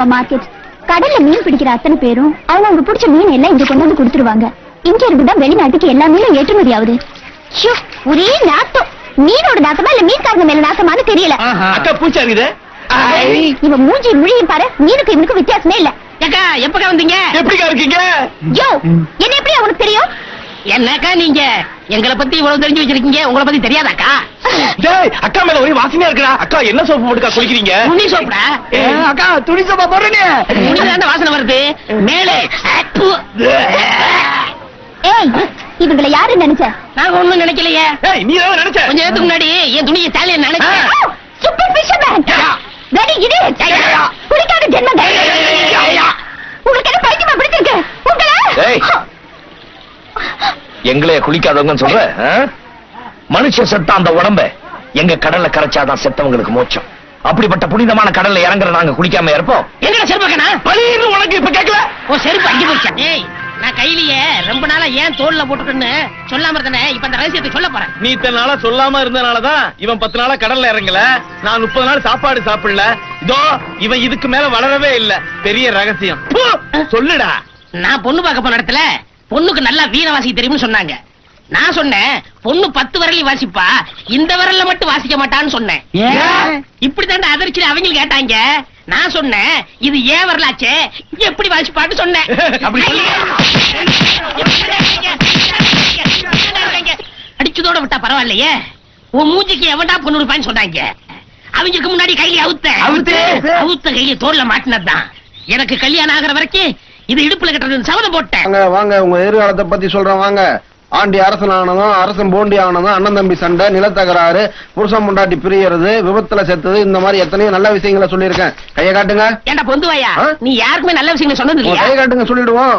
Market கடல்ல மீன் பிடிக்கிற அத்தனை பேரும் அவங்க அவங்க பிடிச்ச மீன் எல்லாம் இங்க கொண்டு வந்து கொடுத்துருவாங்க இங்க இருந்துதான் வெளிநாட்டுக்கு எல்லா மீனும் ஏற்றுமதி ஆகுது ஷோ, ஒரே நாத்தம் மீனோட நாத்தமா இல்ல மீன்காரங்க மேல நாத்தமான்னு தெரியல அக்கா பூச்சா இருக்குது இவன் மூஞ்சி முழியும் பாரு மீனுக்கு இவனுக்கு வித்தியாசமே இல்ல ஏக்கா எப்பக்கா வந்தீங்க எப்படிக்கா இருக்கீங்க யோ என்ன எப்படி அவனுக்கு தெரியும் என்னக்கா நீங்க எங்களை பத்தி இவ்வளவு தெரிஞ்சு வச்சிருக்கீங்க உங்களை பத்தி தெரியாதாக்கா டேய் அக்கா மேல ஒரே வாசனையா இருக்குடா அக்கா என்ன சோப்பு போட்டுக்கா குளிக்கிறீங்க துணி சோப்புடா அக்கா துணி சோப்பா போடுறேனே துணிதாண்ட வாசனை வருது மேலே அப்பு. ஏய் இவங்களை யாரு நினைச்ச நாங்க ஒண்ணும் நினைக்கலையே ஏய் நீ தான் நினைச்ச கொஞ்ச நேரத்துக்கு முன்னாடி என் துணியை தாலிய நினைச்சேன் சூப்பர் ஃபிஷர்மேன் வெரி இது குளிக்காத ஜென்மங்க உங்களுக்கு என்ன பைத்தியமா பிடிச்சிருக்கு ஏய். உங்களை எங்களைய குளிக்காதவங்கன்னு சொல்ற ஆ? மனுஷன் செத்தா அந்த உடம்ப எங்க கடல்ல கரைச்சாதான் செத்தவங்களுக்கு மோட்சம் அப்படிப்பட்ட புனிதமான கடல்ல இறங்குற நாங்க குளிக்காம இருப்போம் எங்கடா செருப்பக்கனா பலீர்னு உனக்கு இப்ப கேட்கல ஓ செருப்பு அங்கே போச்சா ஏய் நான் கையிலேயே ரொம்ப நாளா ஏன் தோல்ல போட்டுக்கன்னு சொல்லாம இருந்தனே இப்ப அந்த ரகசியத்தை சொல்ல போறேன் நீ இத்தனை நாளா சொல்லாம இருந்தனாலதான் இவன் பத்து நாளா கடல்ல இறங்கல நான் முப்பது நாள் சாப்பாடு சாப்பிடல இதோ இவன் இதுக்கு மேல வளரவே இல்ல பெரிய ரகசியம் பு, சொல்லுடா நான் பொண்ணு பார்க்க போன இடத்துல பொண்ணுக்கு நல்லா வீண வாசிக்க தெரியும்னு சொன்னாங்க நான் சொன்னேன் பொண்ணு பத்து விரலையும் வாசிப்பா இந்த விரல்ல மட்டும் வாசிக்க மாட்டான்னு சொன்னேன் இப்படித்தாண்ட அதிர்ச்சி அவங்க கேட்டாங்க நான் சொன்னேன் இது ஏன் வரலாச்சே எப்படி வாசிப்பான்னு சொன்னேன் அப்படி சொல்லு. அடிச்சதோட விட்டா பரவாயில்லையே உன் மூஞ்சிக்கு எவன்டா பொண்ணு இருப்பான்னு சொன்னாங்க அவங்களுக்கு முன்னாடி கையில அவுத்த அவுத்து? அவுத்த கையில தோல்ல மாட்டினதுதான் எனக்கு கல்யாணம் ஆகுற வரைக்கும் இது இடுப்புல கட்டுறது சபதம் போட்டேன் வாங்க வாங்க உங்க எதிர்காலத்தை பத்தி சொல்றேன் வாங்க ஆண்டி அரசன் ஆனதும் அரசன் போண்டி ஆனதும் அண்ணன் தம்பி சண்டை நிலத்தகராறு புருஷன் முண்டாட்டி பிரியறது விபத்துல செத்தது இந்த மாதிரி எத்தனையோ நல்ல விஷயங்களை சொல்லியிருக்கேன் கையை காட்டுங்க ஏண்டா பொந்துவாயா ஆ? நீ யாருக்குமே நல்ல விஷயங்களை சொன்னது உங்க இல்லையா கையை காட்டுங்க சொல்லிடுவோம்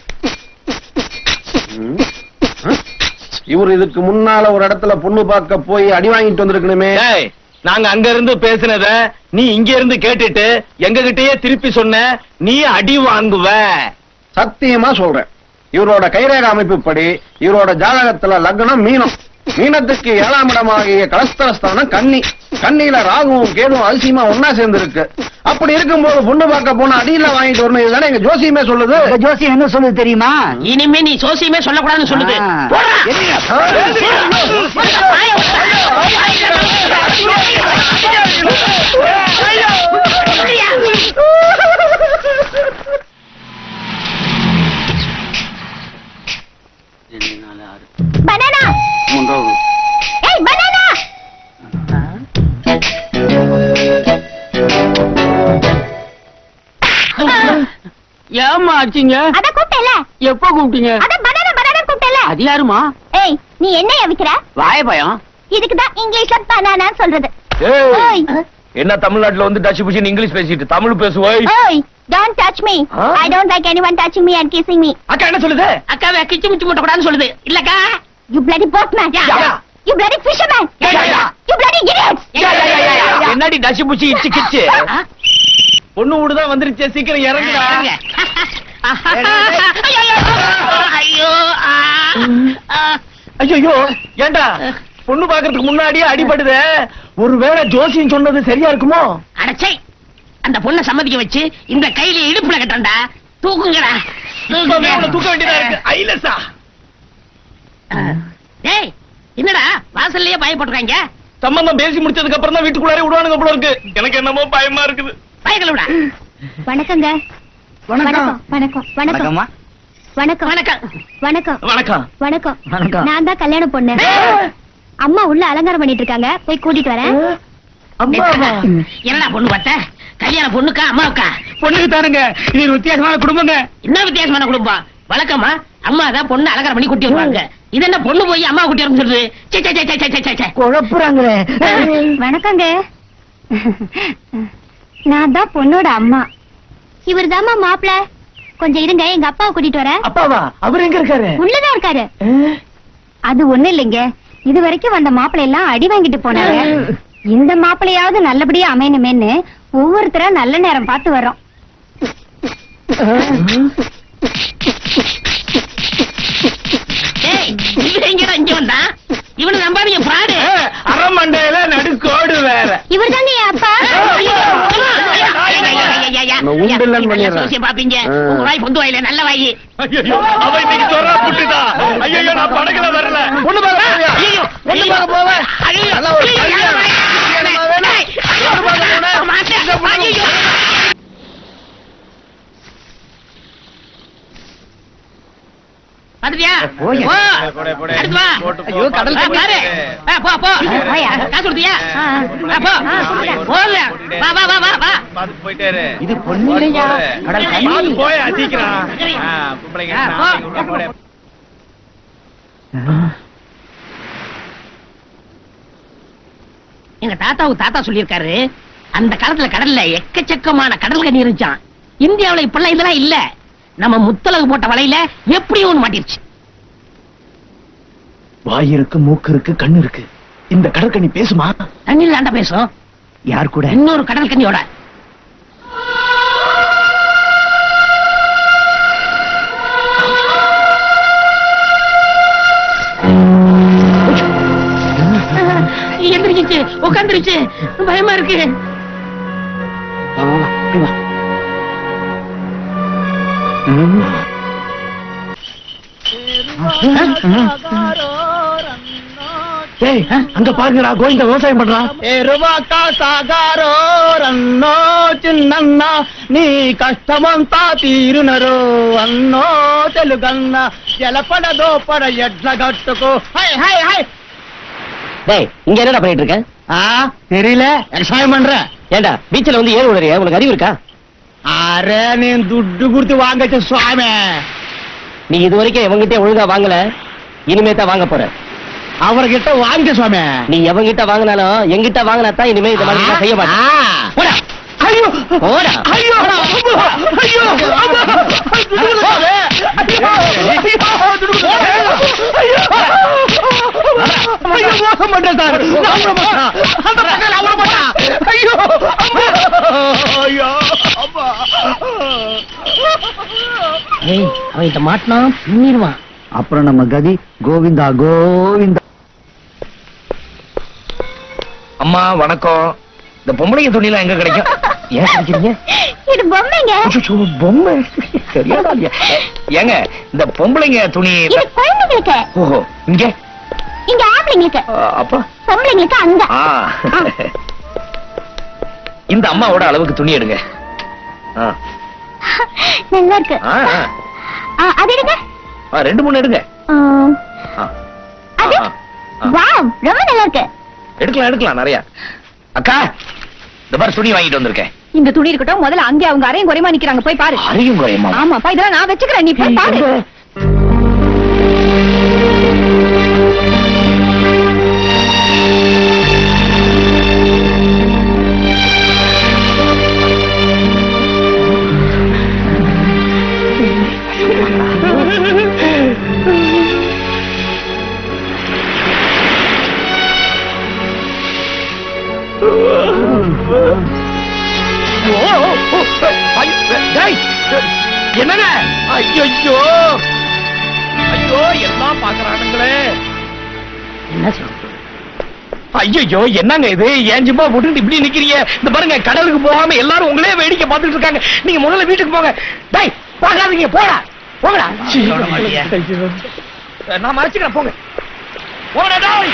ம். ஆ? இவர் இதுக்கு முன்னால ஒரு இடத்துல பொண்ணு பார்க்க போய் அடி வாங்கிட்டு வந்திருக்கணுமே டேய் நாங்க அங்க இருந்து பேசினத நீ இங்க இருந்து கேட்டுட்டு எங்க கிட்டயே திருப்பி சொன்ன நீ அடி வாங்குவ சத்தியமா சொல்றேன் இவரோட கைரேக அமைப்புப்படி இவரோட ஜாதகத்துல லக்னம் மீனம் மீனத்துக்கு ஏழாம் இடமாகிய கலஸ்தரஸ்தானம் கன்னி கன்னியில ராகுவும் கேதுவும் அதிசயமா ஒன்னா சேர்ந்து இருக்கு அப்படி இருக்கும்போது பொண்ணு பார்க்க போனா அடியில வாங்கிட்டு வரணும் இதுதானே எங்க ஜோசியமே சொல்லுது ஜோசியம் என்ன சொல்லுது தெரியுமா இனிமே நீ சோசியமே சொல்லக்கூடாதுன்னு சொல்லுது ஆ. போடா. பனானா ஏய் பனானா ஏமா ஆச்சுங்க அத கூப்பிட்டல எப்ப கூப்பிட்டீங்க அத பனானா பனானா கூப்பிட்டல அது யாருமா ஏய் நீ என்னைய விக்கிற வாய பயம் இதுக்கு தான் இங்கிலீஷ்ல பனானா சொல்றது ஏய், ஓய் என்ன தமிழ்நாட்டுல வந்து டச்சு புச்சு இங்கிலீஷ் பேசிட்டு தமிழ் பேசுவோய் ஓய் டோன்ட் டச் மீ ஆ? I don't like anyone touching me and kissing me அக்கா என்ன சொல்லுது அக்காவை கிச்சு முச்சு முட்ட கூடாதுன்னு சொல்லுது இல்லக்கா you bloody boatman yeah, yeah. you bloody fisherman yeah, yeah, yeah. you bloody idiots என்னடி டச்சு புச்சு இச்சு கிச்சு ஆ? பொண்ணு வீடுதான் வந்துருச்சு சீக்கிரம் இறங்குடா இறங்க. ஐயோ ஆ, ஆ. ஐயோ ஏண்டா பொண்ணு பாக்குறதுக்கு முன்னாடியே அடிபடுதே ஒருவேளை ஜோசியம் சொன்னது சரியா இருக்குமோ அடச்சை அந்த பொண்ணை சம்மதிக்க வச்சு இந்த கையில இடுப்புல கட்டண்டா தூக்குங்கடா இப்பவே அவளை தூக்க வேண்டியதா இருக்கு ஐலசா டேய் என்னடா வாசல்லயே பாய போட்டுருக்காங்க சம்பந்தம் பேசி முடிச்சதுக்கு அப்புறம் தான் வீட்டுக்குள்ளாரே விடுவானுங்க போல இருக்கு எனக்கு என்னமோ பயமா இருக்குது பயக்கல விடா வணக்கங்க வணக்கம் வணக்கம் வணக்கம் வணக்கம் வணக்கம் வணக்கம் வணக்கம் வணக்கம் வணக்கம். நான் தான் கல்யாண பொண்ணு அம்மா உள்ள அலங்காரம் பண்ணிட்டு இருக்காங்க போய் கூட்டிட்டு வரேன் என்னடா பொண்ணு பார்த்த கல்யாண பொண்ணுக்கா அம்மாவுக்கா பொண்ணுக்கு தானுங்க இது ஒரு வித்தியாசமான குடும்பங்க என்ன வித்தியாசமான குடும்பம் வழக்கமா அம்மா தான் பொண்ணு அலங்காரம் பண்ணி கூட்டி வருவாங்க இது என்ன பொண்ணு போய் அம்மா கூட்டி வரும் சொல்றது சே, சே, சே, சே, சே, சே, சே, சே. குழப்புறாங்களே வணக்கங்க நான் தான் பொண்ணோட அம்மா இவர் தாம்மா மாப்பிள கொஞ்சம் இருங்க எங்க அப்பாவை கூட்டிட்டு வரேன் அப்பாவா அவர் எங்க இருக்காரு உள்ளதான் இருக்காரு அது ஒண்ணு இல்லைங்க இது வரைக்கும் வந்த மாப்பிள்ளை எல்லாம் அடி வாங்கிட்டு போனாங்க இந்த மாப்பிள்ளையாவது நல்லபடியா அமையணுமேன்னு ஒவ்வொருத்தரா நல்ல நேரம் பார்த்து வர்றோம் டேய், இவன் எங்கடா இங்க வந்தான் இவனை நம்பாதீங்க பாடு அரமண்டையில நடுக்கோடு வேற இவர் தாங்க என் அப்பா இன்னொரு உன்னை உண்டில்லன்னு பண்ணிடுறேன் சோசியம் பாப்பீங்க ஆ. உங்க வாய் பொந்து வாயில நல்ல வாயி ஐயோ அவ இன்னைக்கு சொல்றா புட்டுதா ஐயோ நான் படகுல வரல பொண்ணு பார்க்க போறியா? ஐயோ, பொண்ணு பார்க்க போவேன். ஐயோ, நல்லா ஒரு ஐயோ, கல்யாணம். ஐயோ, என்னம்மா வேணும்? ஐயோ, பொண்ணு பார்க்க போனேன். மாட்டேன். இந்த பொண்ணு- ஐயோ. பாத்துட்டியா? போயா. போ. போடு, போடு. அடுத்து வா. போட்டு போ. ஐயோ, கடல் வா, பாத்து பாரு. போடு. வா, போ, போ. போயா. காசு கொடுத்தியா? ஆ, ஆ. வா, போ. ஆ, கொடுத்தேன். போல. வா, வா, வா, வா, வா. பாத்துட்டு போயிட்டே இரு. இது பொண்ணு இல்லையா போடு. கடல் பாத்து தண்ணி போய் சீக்கிரம் ஆ, பொம்பளைங்க ஆ, போ. நாளைக்கு உள்ள போடு. எங்க தாத்தாவுக்கு தாத்தா சொல்லியிருக்காரு அந்த காலத்துல கடல்ல எக்கச்சக்கமான கடல் கண்ணி இருந்துச்சான் இந்தியாவுல இப்பெல்லாம் இதெல்லாம் இல்ல நம்ம முத்தலகு போட்ட வலையில எப்படி ஒண்ணு மாட்டிருச்சு வாய் இருக்கு மூக்கு இருக்கு கண்ணு இருக்கு இந்த கடற்கனி பேசுமா தண்ணியில் தாண்டா பேசும் யார் கூட இன்னொரு கடல் கண்ணியோட எந்திரிச்சு உட்காந்துருச்சு பயமா இருக்கு வா, வா, வா, இப்படி வா. ம். ஏய் அங்க பாருங்கடா கோவிந்த விவசாயம் பண்றான் ఎరువాక సాగారో రన్నో చిన్నన్న నీ కష్టమంతా తీరునరు అన్నో తెలుగన్న జలపడదో పడ ఎడ్ల గట్టుకు హై హై హై டேய் இங்க என்னடா பண்ணிட்டு இருக்க ஆ தெரியல விவசாயம் பண்றேன் ஏண்டா பீச்சில் வந்து ஏன் உடறிய உனக்கு அறிவு இருக்கா அரே నేను దుడ్డు గుర్తు వాంగచ్చు స్వామి நீ இது வரைக்கும் எவங்கிட்ட ஒழுங்கா வாங்கல இனிமே தான் வாங்க போற அவர்கிட்ட வாங்க சுவாமி நீ எவங்கிட்ட வாங்கினாலும் எங்கிட்ட வாங்கினா தான் இனிமே இந்த மாதிரி நான் செய்ய மாட்டேன் போடா ஐயோ போடா ஐயோ ஐயோ ஐயோ மோசம் பண்ண சார் நான் விட மாட்டேன். அந்த பக்கம் நான் விட மாட்டேன். ஐயோ ஐயோ அம்மா ஏய் அவன்கிட்ட மாட்டினா பின்னிடுவான் அப்புறம் நம்ம கதி கோவிந்தா கோவிந்தா அம்மா வணக்கம் இந்த பொம்பளைங்க துணிலாம் எங்க கிடைக்கும் ஏன் கிடைக்கிறீங்க இது பொம்மைங்க அச்சச்சோ, பொம்மை சரியாடா இல்லையா? ஏங்க இந்த பொம்பளைங்க துணி இது குழந்தைங்களுக்கு ஓஹோ இங்க இங்க ஆம்பளைங்களுக்கு ஆ, அப்பா பொம்பளைங்களுக்கு அங்க ஆ இந்த அம்மாவோட அளவுக்கு துணி எடுங்க ஆ, நல்லா இருக்கு ஆ, ஆ. ஆ, அது எடுங்க ஆ, ரெண்டு மூணு எடுங்க ஆ, ஆ. அது ஆ, ஆ. வாவ் ரொம்ப நல்லா இருக்கு எடுக்கலாம் எடுக்கலாம் நிறைய அக்கா இந்த மாதிரி துணி வாங்கிட்டு வந்திருக்கேன் இந்த துணி இருக்கட்டும் முதல்ல அங்கே அவங்க அரையும் குறையமா நிக்கிறாங்க போய் பாரு அறியும் குறையுமா ஆமாப்பா இதெல்லாம் நான் வச்சுக்கிறேன் நீ போய் பாரு என்னங்க ஐயோ ஐயோ எல்லாம் பாக்குறானுங்களே என்ன சொல்ற ஐயோ என்னங்க இது ஏன் ஜிப்பா போட்டுட்டு இப்படி நிக்கிறீங்க இந்த பாருங்க கடலுக்கு போகாம எல்லாரும் உங்களே வேடிக்கை பார்த்துட்டு இருக்காங்க நீங்க முதல்ல வீட்டுக்கு போங்க டேய் பார்க்காதீங்க போடா போங்கடா ஐயோ. நான் மறைச்சுக்கிறேன் போங்க போங்கடா டேய்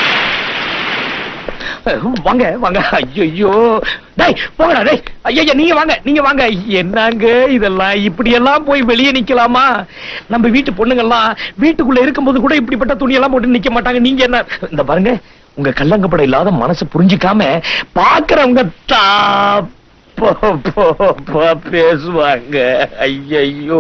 வாங்க வாங்க ஐயோ டேய் போங்கடா டேய் ஐயா நீங்க வாங்க நீங்க வாங்க என்னங்க இதெல்லாம் இப்படி எல்லாம் போய் வெளியே நிக்கலாமா நம்ம வீட்டு பொண்ணுங்கெல்லாம் வீட்டுக்குள்ள இருக்கும்போது கூட இப்படிப்பட்ட துணி எல்லாம் போட்டு நிக்க மாட்டாங்க நீங்க என்ன இந்த பாருங்க உங்க கல்லங்கப்படம் இல்லாத மனசு புரிஞ்சுக்காம பாக்குறவங்க தா போ, போ, போ, பேசுவாங்க ஐயோ